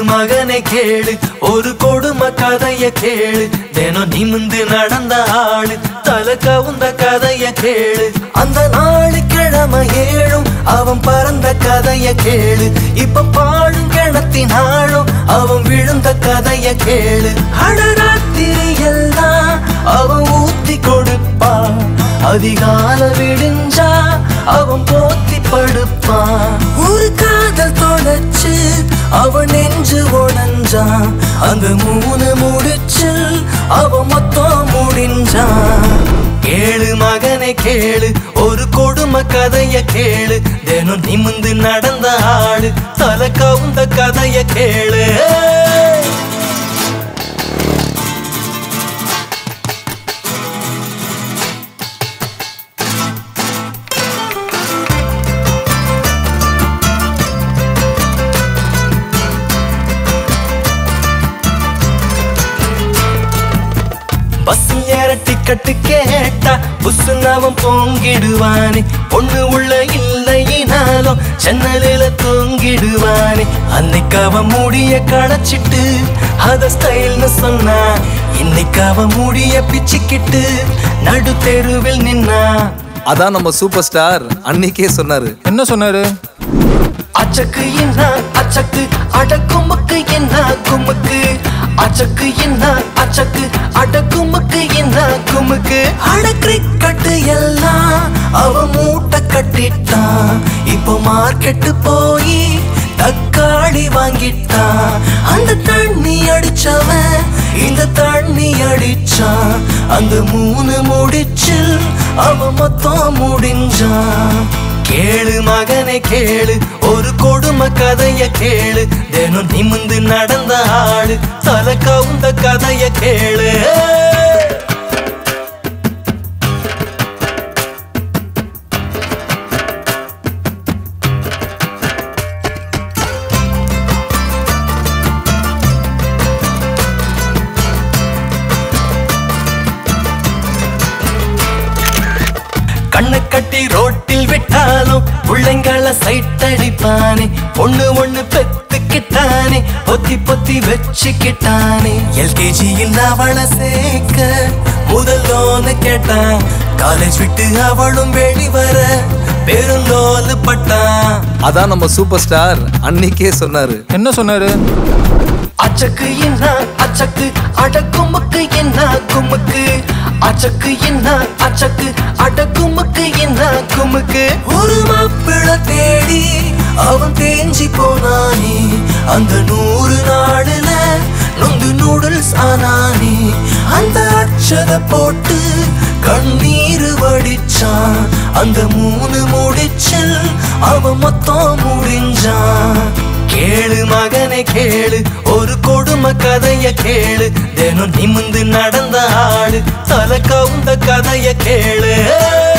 மகனை கேளு ஒரு கொடுமை கதைய கேளு தினம் நிமிந்து நடந்த ஆளு தலை கவுந்த கதைய கேளு அந்த நாளு கிழமை ஏழும் அவன் பறந்த கதைய கேளு இப்ப பாழும் கிணத்தினாலும் அவன் விழுந்த கதைய கேளு அடராத்திரி எல்லாம் அவன் ஊத்தி கொடுப்பான் அதிகால விடிஞ்சா அவன் போத்தி படுப்பான் ஒரு காதல் தொலைச்சு அவன் நெஞ்சு உடஞ்சான் அந்த மூணு முடிச்சு அவன் மொத்தம் முடிஞ்சான் கேளு மகனை கேளு ஒரு கொடுமை கதைய கேளு தினம் நிமிந்து நடந்த ஆளு தலை கவுந்த கதைய கேளு பஸ்ஸில் ஏற டிக்கெட்டு கேட்டா புஸ்ஸுன்னு அவன் பொங்கிடுவானே பொண்ணு உள்ள இல்லையினாலும் ஜன்னலில தூங்கிடுவானே அன்னைக்கு அவன் முடிய களைச்சிட்டு அத ஸ்டைல்னு சொன்னா இன்னைக்கு அவன் முடிய பிச்சுக்கிட்டு நடு தெருவில் நின்னா அதான் நம்ம சூப்பர் ஸ்டார் அன்னைக்கே சொன்னாரு என்ன சொன்னாரு அச்சக்கு என்ன அச்சக்கு அடக்குமுக்கு என்ன குமுக்கு அச்சக்கு என்ன அச்சக்கு அடக்குமுக்கு என்ன குமுக்கு அட கிரிக்கெட்டு எல்லாம் அவ மூட்டை கட்டிட்டான் இப்போ மார்க்கெட்டு போய் தக்காளி வாங்கிட்டான் அந்த தண்ணி அடிச்சவன் இந்த தண்ணி அடிச்சான் அந்த மூணு முடிச்சில் அவன் மொத்தம் முடிஞ்சான் கேளு மகனை கேளு ஒரு கொடுமை கதைய கேளு தினம் நிமிந்து நடந்த ஆளு தலை கவுந்த கதைய கேளு கண்ணை கட்டி ரோட்டில் விட்டாலும் பிள்ளைங்கள சைட் அடிப்பானே பொண்ணு ஒண்ணு பெத்துக்கிட்டானே பொத்தி பொத்தி வச்சுக்கிட்டானே எல்கேஜியில் அவளை சேர்க்க முதல் லோனு கேட்டான் காலேஜ் விட்டு அவளும் வெளிவர பெருந்தோலு பட்டான் அதான் நம்ம சூப்பர் ஸ்டார் அன்னைக்கே சொன்னாரு என்ன சொன்னாரு அச்சக்கு என்ன அச்சக்கு அடக்குமுக்கு என்ன குமுக்கு அச்சக்கு என்ன அச்சக்கு அடக்குமுக்கு என்ன குமுக்கு ஒரு மாப்பிள தேடி அவன் தேஞ்சி போனானே அந்த நூறு நாடுல நொந்து நூடுல்ஸ் ஆனானே அந்த அச்சத போட்டு கண்ணீர் வடிச்சான் அந்த மூணு முடிச்சில் அவன் மொத்தம் முடிஞ்சான் கேளு மகனை கேளு ஒரு கொடுமை கதைய கேளு தினம் நிமிந்து நடந்த ஆளு தலை கவுந்த கதைய கேளு